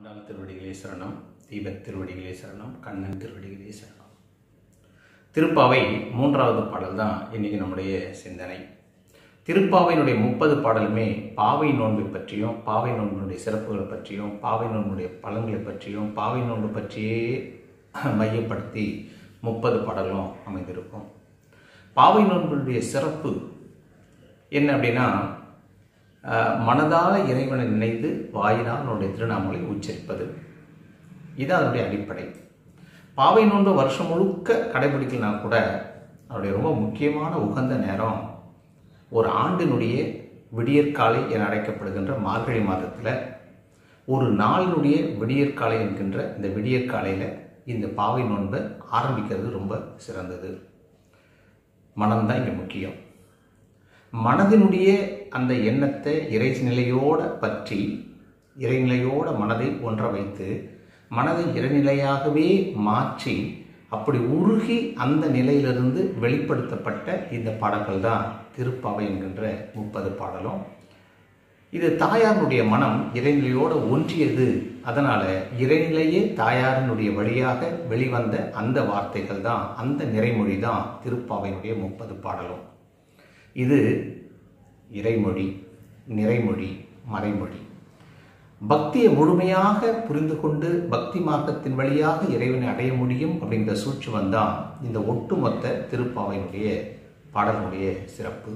ஆண்டாள் திருவடிகளே சரணம் தீபத் திருவடிகளே சரணம் கண்ணன் திருவடிகளே சரணம் திருப்பாவை மூன்றாவது பாடல் தான் இன்னைக்கு நம்முடைய சிந்தனை திருப்பாவையினுடைய முப்பது பாடலுமே பாவை நோன்பை பற்றியும் பாவை நோன்பினுடைய சிறப்புகளை பற்றியும் பாவை நோன்புடைய பலன்களை பற்றியும் பாவை நோன்பு பற்றியே மையப்படுத்தி முப்பது பாடலும் அமைந்திருக்கும் பாவை நோன்பினுடைய சிறப்பு என்ன அப்படின்னா அஹ், மனதால இறைவனை நினைந்து வாயினால் அவனுடைய திருநாமங்களை உச்சரிப்பது இது அதனுடைய அடிப்படை பாவை நோன்பு வருஷம் முழுக்க கடைபிடிக்கலனா கூட அதனுடைய ரொம்ப முக்கியமான உகந்த நேரம் ஒரு ஆண்டினுடைய விடியற்காலை என அழைக்கப்படுகின்ற மார்கழி மாதத்தில் ஒரு நாளினுடைய விடியற்காலை என்கின்ற இந்த விடியற்காலையில் இந்த பாவை நோன்பை ஆரம்பிக்கிறது ரொம்ப சிறந்தது மனம்தான் இங்கே முக்கியம் மனதினுடைய அந்த எண்ணத்தை இறைநிலையோட பற்றி இறைநிலையோட மனதை ஒன்ற வைத்து மனதை இறைநிலையாகவே மாற்றி அப்படி உருகி அந்த நிலையிலிருந்து வெளிப்படுத்தப்பட்ட இந்த பாடல்கள் தான் திருப்பாவை என்கின்ற முப்பது பாடலும் இது தாயாருடைய மனம் இறைநிலையோடு ஒன்றியது அதனால இறைநிலையே தாயாரினுடைய வழியாக வெளிவந்த அந்த வார்த்தைகள் தான் அந்த நிறைமொழி தான் திருப்பாவையினுடைய முப்பது பாடலும் இது இறைமொழி நிறைமொழி மறைமொழி பக்தியை முழுமையாக புரிந்து கொண்டு பக்தி மார்க்கத்தின் வழியாக இறைவனை அடைய முடியும் அப்படிங்கிற சூட்சுமம் தான் இந்த ஒட்டுமொத்த திருப்பாவையினுடைய பாடலுடைய சிறப்பு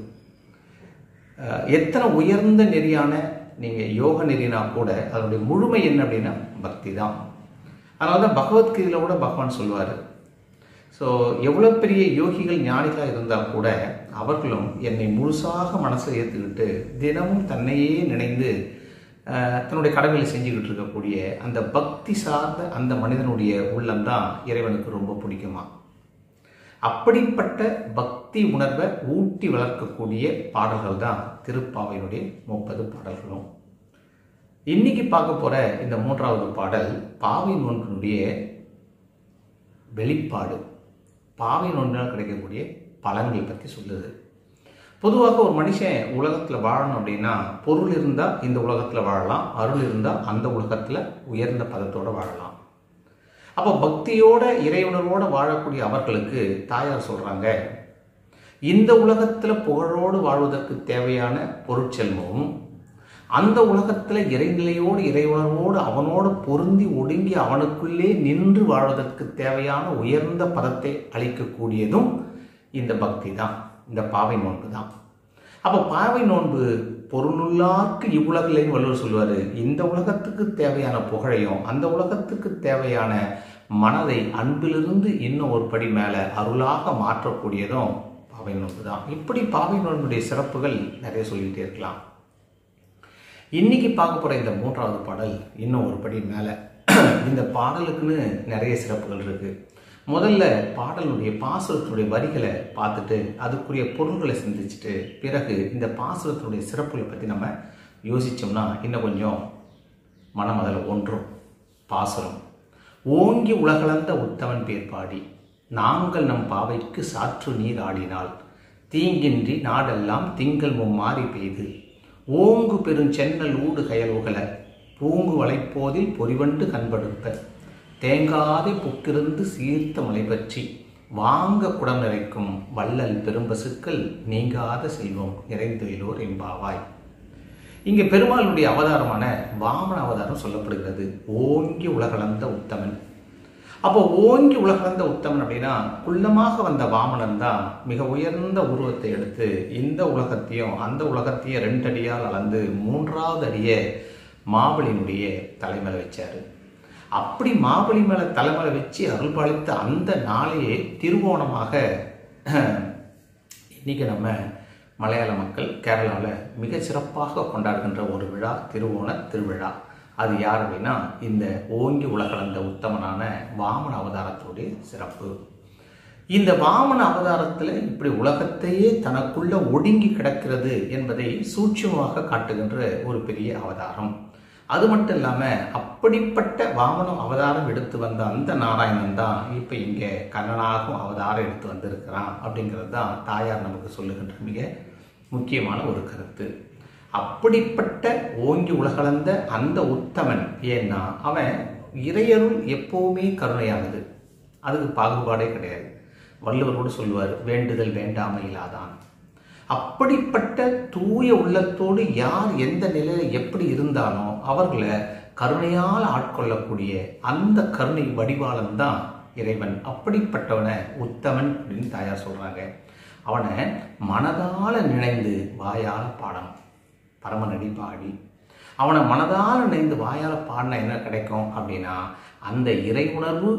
அஹ், எத்தனை உயர்ந்த நெறியான நீங்கள் யோக நெறினா கூட அதனுடைய முழுமை என்ன அப்படின்னா பக்தி தான் அதனால தான் பகவத்கீதையில் கூட பகவான் சொல்லுவார் ஸோ எவ்வளோ பெரிய யோகிகள் ஞானிகளாக இருந்தால் கூட அவர்களும் என்னை முழுசாக மனசை ஏற்றுக்கிட்டு தினமும் தன்னையே நினைந்து அஹ், தன்னுடைய கடமைகளை செஞ்சுக்கிட்டு இருக்கக்கூடிய அந்த பக்தி சார்ந்த அந்த மனிதனுடைய உள்ளம்தான் இறைவனுக்கு ரொம்ப பிடிக்குமா அப்படிப்பட்ட பக்தி உணர்வை ஊட்டி வளர்க்கக்கூடிய பாடல்கள் தான் திருப்பாவையினுடைய முப்பது பாடல்களும் இன்னைக்கு பார்க்க போற இந்த மூன்றாவது பாடல் பாவை நோன்பினுடைய வெளிப்பாடு பாவை நோன்பினால் கிடைக்கக்கூடிய பலன்களை பற்றி சொல்லுது பொதுவாக ஒரு மனுஷன் உலகத்தில் வாழணும் அப்படின்னா பொருள் இருந்தால் இந்த உலகத்தில் வாழலாம் அருள் இருந்தால் அந்த உலகத்தில் உயர்ந்த பதத்தோடு வாழலாம் அப்போ பக்தியோட இறையுணர்வோடு வாழக்கூடிய அவர்களுக்கு தாயார் சொல்கிறாங்க இந்த உலகத்தில் புகழோடு வாழ்வதற்கு தேவையான பொருட்செல்வமும் அந்த உலகத்தில் இறைநிலையோடு இறையுணர்வோடு அவனோடு பொருந்தி ஒடுங்கி அவனுக்குள்ளே நின்று வாழ்வதற்கு தேவையான உயர்ந்த பதத்தை அளிக்கக்கூடியதும் இந்த பக்தி தான் இந்த பாவை நோன்பு தான் அப்போ பாவை நோன்பு பொருளுள்ளார்க்கு இவ்வுலகிலேன்னு வள்ளுவர் சொல்லுவார் இந்த உலகத்துக்கு தேவையான புகழையும் அந்த உலகத்துக்கு தேவையான மனதை அன்பிலிருந்து இன்னும் ஒரு படி மேலே அருளாக மாற்றக்கூடியதும் பாவை நோன்பு தான் இப்படி பாவை நோன்புடைய சிறப்புகள் நிறைய சொல்லிக்கிட்டே இருக்கலாம் இன்னைக்கு பார்க்க போகிற இந்த மூன்றாவது பாடல் இன்னும் ஒரு படி மேலே இந்த பாடலுக்குன்னு நிறைய சிறப்புகள் இருக்குது முதல்ல பாடலுடைய பாசுரத்தினுடைய வரிகளை பார்த்துட்டு அதுக்குரிய பொருள்களை சிந்திச்சுட்டு பிறகு இந்த பாசுரத்தினுடைய சிறப்புகளை பற்றி நம்ம யோசித்தோம்னா இன்னும் கொஞ்சம் மனம் அதில் ஒன்றும் பாசுரம் ஓங்கி உலகளந்த உத்தவன் பேர் பாடி நாங்கள் நம் பாவைக்கு சாற்று நீர் ஆடினால் தீங்கின்றி நாடெல்லாம் திங்கள் மும்மாறி பெய்து ஓங்கு பெருஞ்சென்னல் ஊடு கயல் உகல பூங்கு வளைப்போதில் பொறிவண்டு கண்படுப்ப தேங்காதை புக்கிருந்து சீர்த்த மலை பற்றி வாங்க குடம் நிறைக்கும் வள்ளல் பெரும்பசுக்கள் நீங்காத செல்வம் நிறைந்துள்ளோர் எம்பாவாய் இங்கே பெருமாளுடைய அவதாரமான வாமன அவதாரம் சொல்லப்படுகிறது ஓங்கி உலகளந்த உத்தமன் அப்போ ஓங்கி உலகளந்த உத்தமன் அப்படின்னா குள்ளமாக வந்த வாமனன் தான் மிக உயர்ந்த உருவத்தை எடுத்து இந்த உலகத்தையும் அந்த உலகத்தையும் ரெண்டு அடியால் அளந்து மூன்றாவது அடியை மாபலியினுடைய தலைமையில் வச்சாரு அப்படி மாபலி மேலே தலைமையில் வச்சு அருள் பாலித்த அந்த நாளையே திருவோணமாக இன்னைக்கு நம்ம மலையாள மக்கள் கேரளாவில் மிக சிறப்பாக கொண்டாடுகின்ற ஒரு விழா திருவோண திருவிழா அது யார் அப்படின்னா இந்த ஓங்கி உலகளந்த உத்தமனான வாமன அவதாரத்துடைய சிறப்பு இந்த வாமன அவதாரத்தில் இப்படி உலகத்தையே தனக்குள்ள ஒடுங்கி கிடக்கிறது என்பதை சூட்சமாக காட்டுகின்ற ஒரு பெரிய அவதாரம் அது மட்டும் இல்லாமல் அப்படிப்பட்ட வாமனம் அவதாரம் எடுத்து வந்த அந்த நாராயணன் தான் இப்போ இங்கே கண்ணனாகவும் அவதாரம் எடுத்து வந்திருக்கிறான் அப்படிங்கிறது தான் தாயார் நமக்கு சொல்லுகின்ற மிக முக்கியமான ஒரு கருத்து அப்படிப்பட்ட ஓங்கி உலகளந்த அந்த உத்தமன் ஏன்னா அவன் இறையருள் எப்பவுமே கருணையானது அதுக்கு பாகுபாடே கிடையாது வள்ளுவர் கூட சொல்லுவார் வேண்டுதல் வேண்டாமை இல்லாதான் அப்படிப்பட்ட தூய உள்ளத்தோடு யார் எந்த நிலையில எப்படி இருந்தானோ அவர்களை கருணையால் ஆட்கொள்ளக்கூடிய அந்த கருணை வடிவாளன் தான் இறைவன் அப்படிப்பட்டவனை உத்தமன் அப்படின்னு தாயார் சொல்றாங்க அவனை மனதால நினைந்து வாயால பாடணும் பரமநடி பாடி அவனை மனதால நினைந்து வாயால பாடினா என்ன கிடைக்கும் அப்படின்னா அந்த இறை உணர்வு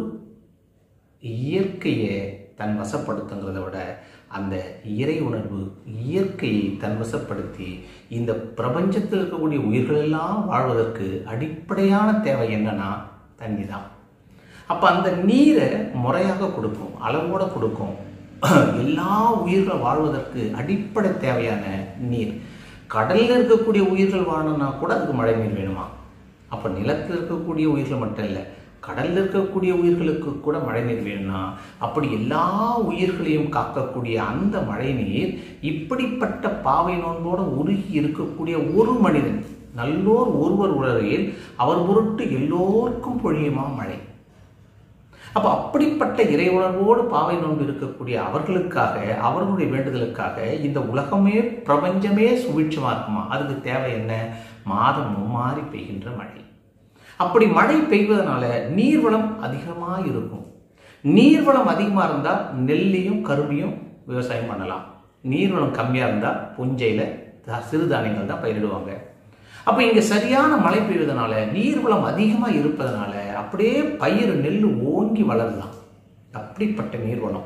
இயற்கையை தன் வசப்படுத்துங்கிறத விட அந்த இறை உணர்வு இயற்கையை தன் வசப்படுத்தி இந்த பிரபஞ்சத்தில் இருக்கக்கூடிய உயிர்களெல்லாம் வாழ்வதற்கு அடிப்படையான தேவை என்னன்னா தண்ணி தான் அப்போ அந்த நீரை முறையாக கொடுக்கும் அளவோட கொடுக்கும் எல்லா உயிர்களும் வாழ்வதற்கு அடிப்படை தேவையான நீர் கடலில் இருக்கக்கூடிய உயிர்கள் வாழணும்னா கூட அதுக்கு மழை நீர் வேணுமா அப்போ நிலத்தில் இருக்கக்கூடிய உயிர்கள் மட்டும் இல்லை கடலில் இருக்கக்கூடிய உயிர்களுக்கு கூட மழை நீர் வேணும்னா அப்படி எல்லா உயிர்களையும் காக்கக்கூடிய அந்த மழை நீர் இப்படிப்பட்ட பாவை நோன்போடு உருகி இருக்கக்கூடிய ஒரு மனிதன் நல்லோர் ஒருவர் உலகில் அவர் பொருட்டு எல்லோருக்கும் பொழியுமா மழை அப்போ அப்படிப்பட்ட இறை உணர்வோடு பாவை நோன்பு இருக்கக்கூடிய அவர்களுக்காக அவர்களுடைய வேண்டுதலுக்காக இந்த உலகமே பிரபஞ்சமே சுபிட்சமாக இருக்குமா அதுக்கு தேவை என்ன மாதம் மும்மாறி பெய்கின்ற மழை அப்படி மழை பெய்வதனால நீர்வளம் அதிகமாக இருக்கும் நீர்வளம் அதிகமாக இருந்தால் நெல்லையும் கரும்பையும் விவசாயம் பண்ணலாம் நீர்வளம் கம்மியாக இருந்தால் புஞ்சையில் சிறுதானியங்கள் தான் பயிரிடுவாங்க அப்போ இங்கே சரியான மழை பெய்வதனால நீர்வளம் அதிகமாக இருப்பதனால அப்படியே பயிர் நெல் ஓங்கி வளரலாம் அப்படிப்பட்ட நீர்வளம்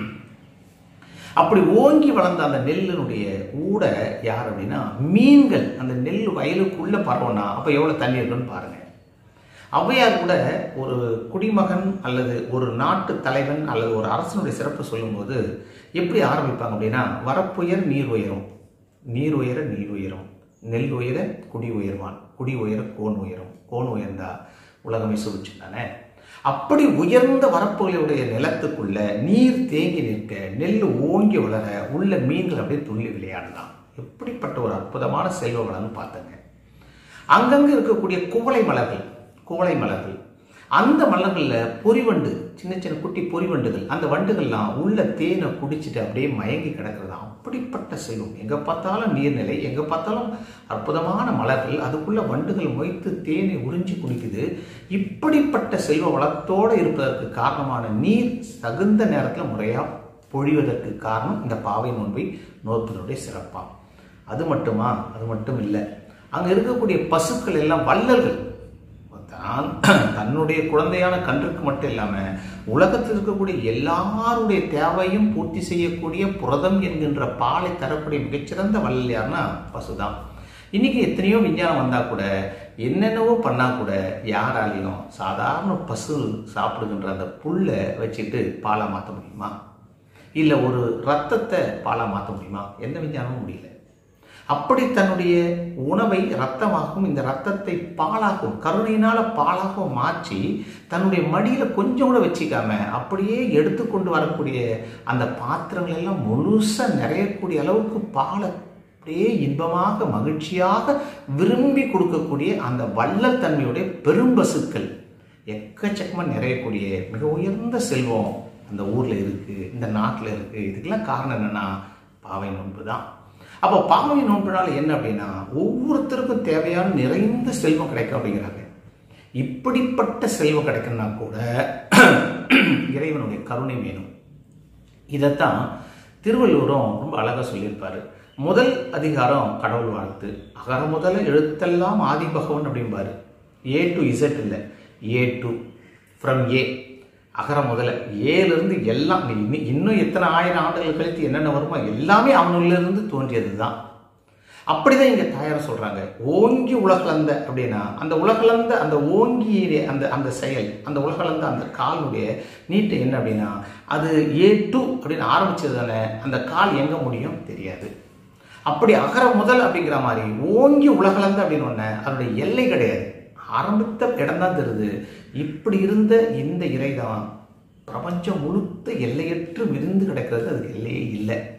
அப்படி ஓங்கி வளர்ந்த அந்த நெல்லினுடைய ஊட யார் அப்படின்னா மீன்கள் அந்த நெல் வயலுக்குள்ள பரவனா அப்போ எவ்வளோ தண்ணி இருக்குன்னு பாருங்க ஔவையார் கூட ஒரு குடிமகன் அல்லது ஒரு நாட்டு தலைவன் அல்லது ஒரு அரசனுடைய சிறப்பு சொல்லும்போது எப்படி ஆரம்பிப்பாங்க அப்படின்னா வரப்புயர் நீர் உயரும் நீர் உயர நீர் உயரும் நெல் உயர குடி உயர்வான் குடி உயர கோன் உயரும் கோன் உயர்ந்தா உலகமே சுபிச்சு தானே அப்படி உயர்ந்த வரப்புகளுடைய நிலத்துக்குள்ள நீர் தேங்கி நிற்க நெல் ஓங்கி வளர உள்ள மீன்கள் அப்படியே துள்ளி விளையாடலாம் எப்படிப்பட்ட ஒரு அற்புதமான செல்வ வளம்னு பார்த்தங்க அங்கங்கே இருக்கக்கூடிய குவளை மலர்கள் குவளை மலர்கள் அந்த மலர்களில் பொறிவண்டு சின்ன சின்ன குட்டி பொறிவண்டுகள் அந்த வண்டுகள்லாம் உள்ள தேனை குடிச்சிட்டு அப்படியே மயங்கி கிடக்கிறதா அப்படிப்பட்ட செல்வம் எங்கே பார்த்தாலும் நீர்நிலை எங்கே பார்த்தாலும் அற்புதமான மலர்கள் அதுக்குள்ள வண்டுகள் மொய்த்து தேனை உறிஞ்சி குடிக்குது இப்படிப்பட்ட செல்வ வளத்தோடு இருப்பதற்கு காரணமான நீர் தகுந்த நேரத்தில் முறையாக பொழிவதற்கு காரணம் இந்த பாவை நோன்பை நோற்பதனுடைய சிறப்பாக அது மட்டுமா அது மட்டும் இல்லை அங்கே இருக்கக்கூடிய பசுக்கள் எல்லாம் வள்ளல்கள் தான் தன்னுடைய குழந்தையான கன்றுக்கு மட்டும் இல்லாமல் உலகத்தில் இருக்கக்கூடிய எல்லாருடைய தேவையும் பூர்த்தி செய்யக்கூடிய புரதம் என்கின்ற பாலை தரக்கூடிய மிகச்சிறந்த வள்ளல் யாருன்னா பசுதான் இன்னைக்கு எத்தனையோ விஞ்ஞானம் வந்தால் கூட என்னென்னவோ பண்ணால் கூட யாராலையும் சாதாரண பசு சாப்பிடுகின்ற அந்த புல்லை வச்சுட்டு பாலை மாற்ற முடியுமா இல்லை ஒரு ரத்தத்தை பாலாக மாற்ற முடியுமா எந்த விஞ்ஞானமும் முடியல அப்படி தன்னுடைய உணவை ரத்தமாகவும் இந்த ரத்தத்தை பாலாகவும் கருணையினால பாலாகவும் மாற்றி தன்னுடைய மடியில் கொஞ்சம் கூட வச்சிக்காம அப்படியே எடுத்துக்கொண்டு வரக்கூடிய அந்த பாத்திரங்கள் எல்லாம் முழுசாக நிறையக்கூடிய அளவுக்கு பாலை அப்படியே இன்பமாக மகிழ்ச்சியாக விரும்பி கொடுக்கக்கூடிய அந்த வள்ளல் தன்மையுடைய பெரும்பசுக்கள் எக்கச்சக்கமாக நிறையக்கூடிய மிக உயர்ந்த செல்வம் அந்த ஊரில் இருக்குது இந்த நாட்டில் இருக்குது இதுக்கெல்லாம் காரணம் என்னென்னா பாவை நோன்பு தான் அப்போ பாவை நோன்புனால என்ன அப்படின்னா ஒவ்வொருத்தருக்கும் தேவையான நிறைந்த செல்வம் கிடைக்கும் அப்படிங்கிறாங்க இப்படிப்பட்ட செல்வம் கிடைக்கணும்னா கூட இறைவனுடைய கருணை வேணும் இதைத்தான் திருவள்ளுவரும் ரொம்ப அழகாக சொல்லியிருப்பாரு முதல் அதிகாரம் கடவுள் வாழ்த்து அகர முதல எழுத்தெல்லாம் ஆதி பகவன் அப்படிம்பாரு ஏ டு இசட் இல்லை ஏ டு ஃப்ரம் ஏ அகர முதல ஏலேருந்து எல்லாம் இன்னும் இன்னும் எத்தனை ஆயிரம் ஆண்டுகள் கழித்து என்னென்ன வருமோ எல்லாமே அவனிலிருந்து தோன்றியது தான் அப்படிதான் இங்க தாயார் சொல்றாங்க ஓங்கி உலகளந்த அப்படின்னா அந்த உலகளந்த அந்த ஓங்கி அந்த அந்த செயல் அந்த உலகளந்த அந்த காலுடைய நீட்டு என்ன அப்படின்னா அது ஏ டூ அப்படின்னு ஆரம்பிச்சது தானே அந்த கால் எங்க முடியும் தெரியாது அப்படி அகர முதல் அப்படிங்கிற மாதிரி ஓங்கி உலகளந்த அப்படின்னு ஒன்று அதனுடைய எல்லை கிடையாது ஆரம்பித்த இடம் தான் தெரியுது இப்படி இருந்த இந்த இறைதான் பிரபஞ்சம் முழுத்த எல்லையற்று விரிந்து கிடக்கிறது அதுக்கு எல்லையே இல்லை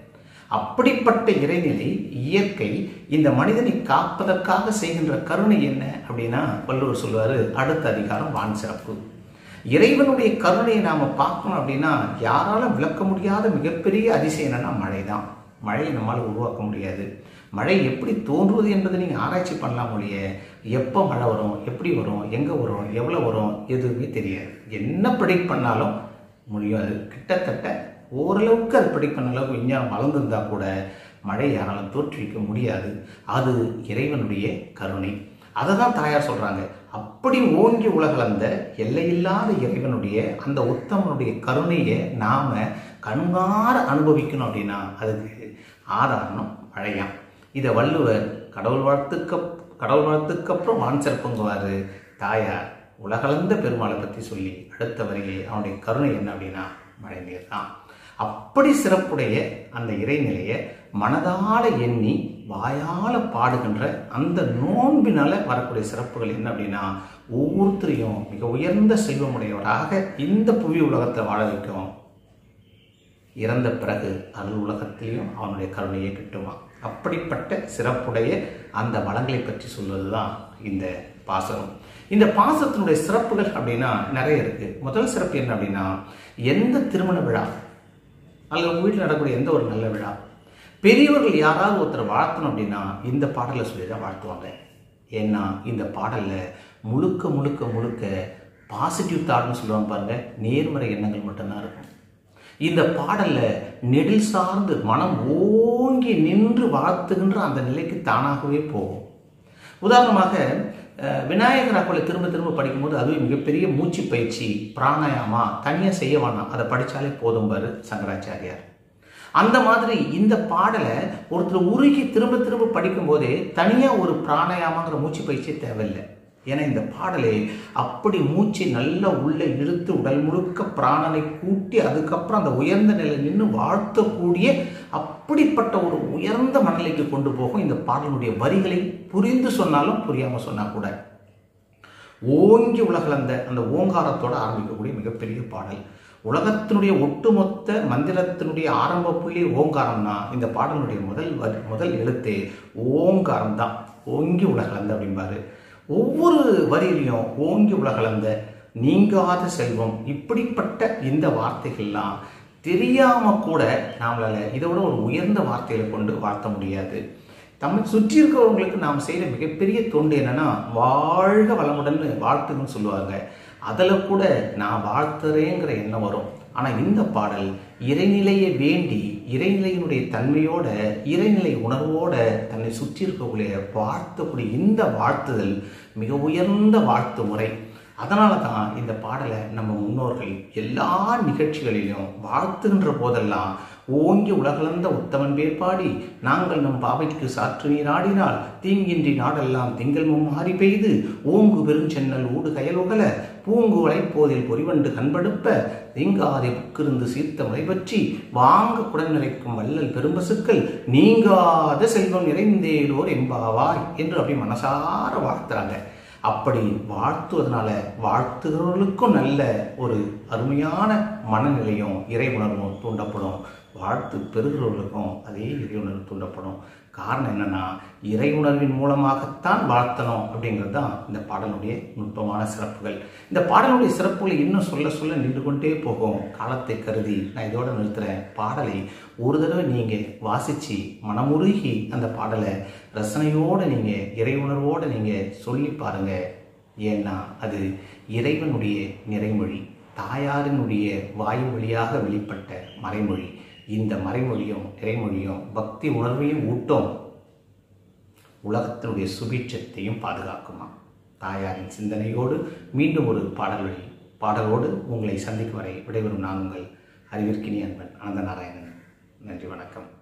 அப்படிப்பட்ட இறைநிலை இயற்கை இந்த மனிதனை காப்பதற்காக செய்கின்ற கருணை என்ன அப்படின்னா வள்ளுவர் சொல்வாரு அடுத்த அதிகாரம் வான் சிறப்பு இறைவனுடைய கருணையை நாம பார்க்கணும் அப்படின்னா யாரால விளக்க முடியாத மிகப்பெரிய அதிசயம் என்னன்னா மழை தான் மழையை நம்மால் உருவாக்க முடியாது மழை எப்படி தோன்றுவது என்பதை நீங்கள் ஆராய்ச்சி பண்ணலாம் ஒழிய எப்போ மழை வரும் எப்படி வரும் எங்கே வரும் எவ்வளோ வரும் எதுவுமே தெரியாது என்ன ப்ரெடிக்ட் பண்ணாலும் முடியாது கிட்டத்தட்ட ஓரளவுக்கு அது ப்ரெடிக்ட் பண்ண அளவுக்கு விஞ்ஞானம் வளர்ந்துருந்தா கூட மழை யாராலும் தோற்றுவிக்க முடியாது அது இறைவனுடைய கருணை அதை தான் தாயார் சொல்கிறாங்க அப்படி ஓங்கி உலகளந்த எல்லையில்லாத இறைவனுடைய அந்த உத்தமனுடைய கருணையை நாம் கண்கார அனுபவிக்கணும் அப்படின்னா அதுக்கு ஆதாரணம் மழையாம் இதை வள்ளுவர் கடவுள் வாழ்த்துக்க கடவுள் வாழ்த்துக்கு அப்புறம் வான் சிறப்புங்குவார் தாயார் உலகளந்த பெருமாளை பற்றி சொல்லி அடுத்த வரையிலே அவனுடைய கருணை என்ன அப்படின்னா மழை நீர் தான் அப்படி சிறப்புடைய அந்த இறைநிலையை மனதால எண்ணி வாயால பாடுகின்ற அந்த நோன்பினால வரக்கூடிய சிறப்புகள் என்ன அப்படின்னா ஒவ்வொருத்தரையும் மிக உயர்ந்த செல்வமுடையவராக இந்த புவி உலகத்தை வாழ வைக்கும் இறந்த பிறகு அருள் உலகத்திலையும் அவனுடைய கருணையை கிட்டுமா அப்படிப்பட்ட சிறப்புடைய அந்த வளங்களை பற்றி சொல்வது தான் இந்த பாசனம் இந்த பாசத்தினுடைய சிறப்புகள் அப்படின்னா நிறைய இருக்கு முதல் சிறப்பு என்ன அப்படின்னா எந்த திருமண விழா அல்லது உங்கள் வீட்டில் நடக்கக்கூடிய எந்த ஒரு நல்ல விழா பெரியவர்கள் யாராவது ஒருத்தர் வாழ்த்தணும் அப்படின்னா இந்த பாடலை சொல்லி தான் வாழ்த்துவாங்க ஏன்னா இந்த பாடலில் முழுக்க முழுக்க முழுக்க பாசிட்டிவ் தாட்னு சொல்லுவாங்க பாருங்க நேர்மறை எண்ணங்கள் மட்டும்தான் இருக்கும் இந்த பாடல்ல நெடில் சார்ந்து மனம் ஓங்கி நின்று வாழ்த்துகின்ற அந்த நிலைக்கு தானாகவே போகும் உதாரணமாக அஹ், விநாயகர் அக்கோலை திரும்ப திரும்ப படிக்கும்போது அதுவே மிகப்பெரிய மூச்சு பயிற்சி பிராணாயாமா தனியாக செய்ய வேணாம் அதை படித்தாலே போதும் பாரு சங்கராச்சாரியார் அந்த மாதிரி இந்த பாடலை ஒருத்தர் உருகி திரும்ப திரும்ப படிக்கும்போதே தனியாக ஒரு பிராணாயாமாங்கிற மூச்சு பயிற்சி தேவையில்லை ஏன்னா இந்த பாடலை அப்படி மூச்சை நல்லா உள்ள இழுத்து உடல் முழுக்க பிராணனை கூட்டி அதுக்கப்புறம் அந்த உயர்ந்த நிலை நின்று வாழ்த்தக்கூடிய அப்படிப்பட்ட ஒரு உயர்ந்த மனநிலைக்கு கொண்டு போகும் இந்த பாடலுடைய வரிகளை புரிந்து சொன்னாலும் புரியாமல் சொன்னா கூட ஓங்கி உலகளந்த அந்த ஓங்காரத்தோட ஆரம்பிக்கக்கூடிய மிகப்பெரிய பாடல் உலகத்தினுடைய ஒட்டுமொத்த மந்திரத்தினுடைய ஆரம்ப புள்ளி ஓங்காரம்னா இந்த பாடலுடைய முதல் வரி முதல் எழுத்தே ஓங்காரம் தான் ஓங்கி உலகளந்த அப்படிம்பாரு ஒவ்வொரு வரியிலையும் ஓங்கி உலகளந்த நீங்காத செல்வம் இப்படிப்பட்ட இந்த வார்த்தைகள்லாம் தெரியாம கூட நம்மளால இதை விட ஒரு உயர்ந்த வார்த்தைகளை கொண்டு வாழ்த்த முடியாது தம்மை சுற்றி இருக்கிறவங்களுக்கு நாம் செய்கிற மிகப்பெரிய தொண்டு என்னன்னா வாழ்க வளமுடன் வாழ்த்துன்னு சொல்லுவாங்க அதில் கூட நான் வாழ்த்துறேங்கிற எண்ணம் வரும் ஆனால் இந்த பாடல் இறைநிலையை வேண்டி இறைநிலையினுடைய தன்மையோட இறைநிலை உணர்வோட தன்னை சுற்றி இருக்கக்கூடிய வாழ்த்தக்கூடிய இந்த வாழ்த்துதல் மிக உயர்ந்த வாழ்த்து முறை அதனால தான் இந்த பாடலை நம்ம முன்னோர்கள் எல்லா நிகழ்ச்சிகளிலும் வாழ்த்துகின்ற போதெல்லாம் ஓங்கி உலகளந்த உத்தமன் பேர் பாடி நாங்கள் நம் பாவைக்கு சாற்று நீர் ஆடினால் தீங்கின்றி நாடெல்லாம் திங்கள் மும்மாறி பெய்து ஓங்கு பெருஞ்சென்னல் ஊடு கயலுகல பூங்கு உழைப்போதில் பொறிவண்டு கண்படுப்ப தீங்காதே புக்கிருந்து சீர்த்த முறை பற்றி வாங்க குடன் நிறைக்கும் வள்ளல் பெரும்பசுக்கள் நீங்காத செல்வம் நிறைந்தேலோர் எம்பாவாய் என்று அப்படி மனசார வாழ்த்துறாங்க அப்படி வாழ்த்துவதனால வாழ்த்துகிறவர்களுக்கும் நல்ல ஒரு அருமையான மனநிலையும் இறை உணர்வும் தூண்டப்படும் வாழ்த்து பெறுகிறவர்களுக்கும் அதே இறை உணர்வு தூண்டப்படும் காரணம் என்னன்னா இறை உணர்வின் மூலமாகத்தான் வாழ்த்தணும் அப்படிங்கிறது தான் இந்த பாடலுடைய நுட்பமான சிறப்புகள் இந்த பாடலுடைய சிறப்புகளை இன்னும் சொல்ல சொல்ல நின்று கொண்டே போகும் காலத்தை கருதி நான் இதோட நிறுத்துறேன் பாடலை ஒரு தடவை நீங்கள் வாசித்து மனமுருகி அந்த பாடலை ரசனையோடு நீங்கள் இறை உணர்வோடு நீங்கள் சொல்லி பாருங்க ஏன்னா அது இறைவனுடைய நிறைமொழி தாயாரினுடைய வாயு வழியாக வெளிப்பட்ட மறைமொழி இந்த மறைமொழியும் நிறைமொழியும் பக்தி உணர்வையும் ஊட்டும் உலகத்தினுடைய சுபீட்சத்தையும் பாதுகாக்குமா தாயாரின் சிந்தனையோடு மீண்டும் ஒரு பாடல்கள் பாடலோடு உங்களை சந்திக்கும் வரை விடைபெறும் நான் உங்கள் அறிவிற்கினி அன்பன் அனந்த நாராயணன் நன்றி வணக்கம்